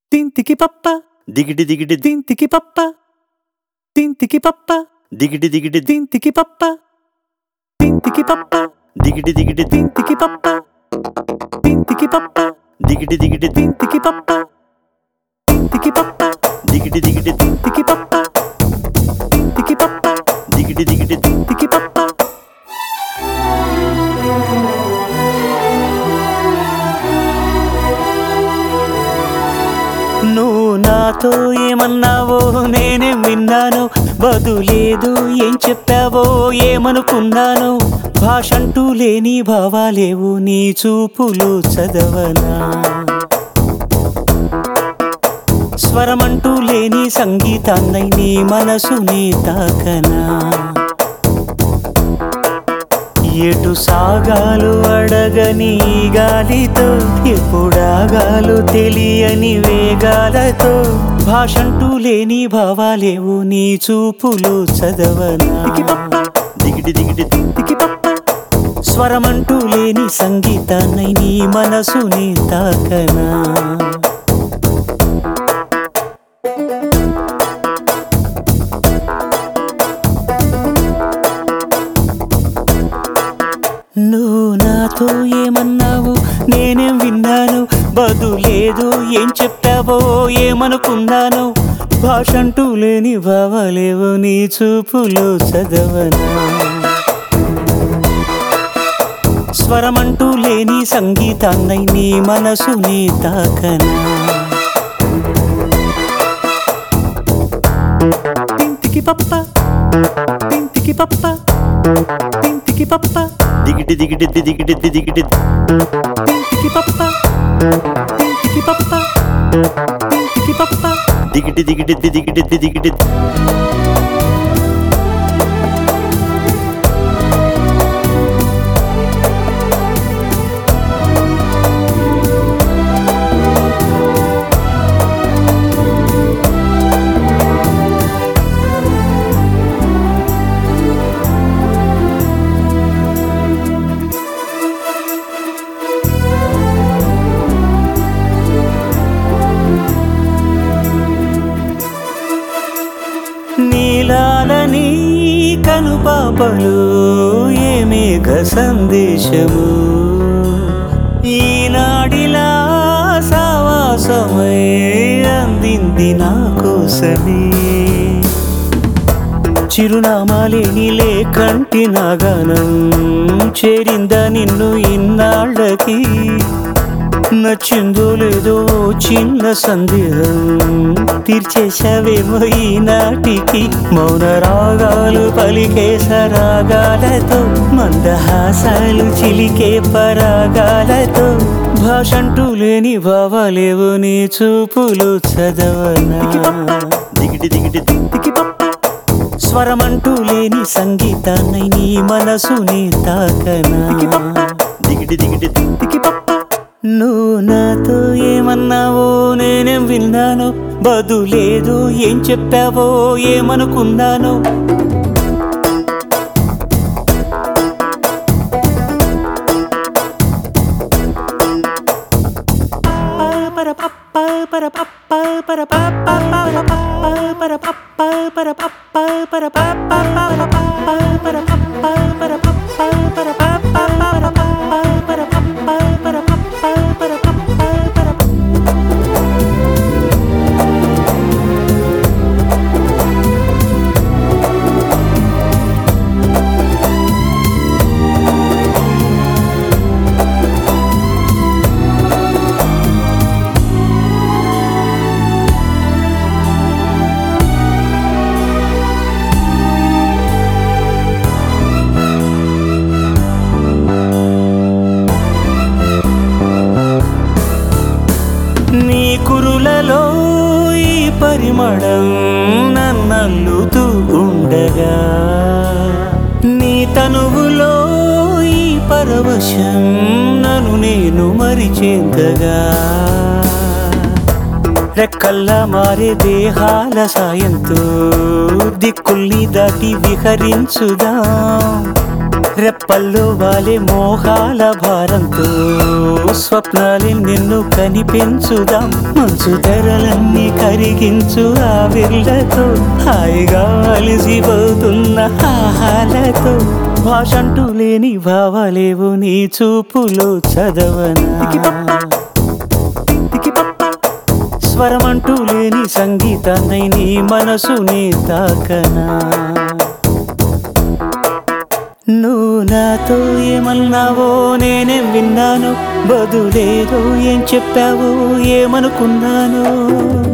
తింతికి పప్ప దిగిడి దిగిడి ది- తింతికి పప్ప తింతికి పప్ప దిగిడి దిగిడి ది- తింతికి పప్ప తింతికి పప్ప దిగిడి దిగిడి ది- తింతికి పప్ప తింతికి పప్ప దిగిడి దిగిడి ది- తింతికి పప్ప తింతికి పప్ప దిగిడి దిగిడి ది- తింతికి పప్ప తింతికి పప్ప దిగిడి దిగిడి ది- తింతికి పప్ప నువ్వు నాతో ఏమన్నావో నేనే విన్నాను బదులేదు ఏం చెప్పావో ఏమనుకున్నాను భాషంటూ లేని భావాలేవు నీ చూపులు చదవనా స్వరమంటూ లేని సంగీతాన్నై నీ మనసుని తాకనా ఎటు సాగాలు అడగని ఈ గాలితో ఎప్పుడాగాలు తెలియని వేగాలతో భాషంటూ లేని భావాలేవు నీ చూపులు చదవనా దిగిడి దిగిడి ది- స్వరమంటూ లేని సంగీతాన్నై నీ మనసుని తాకనా నువ్వు నాతో ఏమన్నావు నేనేం విన్నాను బదులేదు ఏం చెప్పావో ఏమనుకున్నాను భాషంటూ లేని భావాలేవో నీ చూపులో చదవనా స్వరమంటూ లేని సంగీతాన్నై నీ మనసుని తాకనా తింతికి పప్ప తింతికి పప్ప తింతికి పప్ప దిగిడి దిగిడి ది- దిగిడి ది- దిగిడి ది- తింతికి పప్ప తింతికి పప్ప తింతికి పప్ప దిగిడి దిగిడి ది- దిగిడి ది- దిగిడి ది- నీలాలని కనుపాపలు ఏమేఘ సందేశము ఈనాడిలా సావాసమై అందింది నా కోసమే చిరునామాలేని లేకంటి నాగానం చేరిందా నిన్ను ఇన్నాళ్ళకి నచ్చిందో లేదో చిన్న సందేహం తీర్చేశావేమో ఈనాటికి మౌన రాగాలు పలికే సరాగాలతో మందహాసాలు చిలికే పరాగాలతో భాషంటూ లేని భావాలేవు నీ చూపులు చదవనా దిగిడి దిగిడి ది- స్వరమంటూ లేని సంగీతాన్నై నీ మనసుని తాకనా దిగిడి దిగిడి ది- నువ్వు నాతో ఏమన్నావో నేనేం విన్నాను బదులేదు ఏం చెప్పావో ఏమనుకున్నాను నీ కురులలో ఈ పరిమళం నన్నల్లుతూ ఉండగా నీ తనువులో ఈ పరవశం నన్ను నేను మరిచేంతగా రెక్కల్లా మారే దేహాల సాయంతో దిక్కుల్ని దాటి విహరించుదా రెప్పల్లో వాలే మోహాల భారంతో స్వప్నాలి నిన్ను కనిపించుదాం మంచు తెరలన్నీ కరిగించు ఆ విర్లతో హాయిగా అలిసిపోతున్న ఆహాలతో భాషంటూ లేని భావాలేవు నీ చూపులో చదవనా స్వరమంటూ లేని సంగీతాన్ని నీ మనసుని తాకనా నువ్వు నాతో ఏమన్నావో నేనేం విన్నాను బదులేదో ఏం చెప్పావో ఏమనుకున్నాను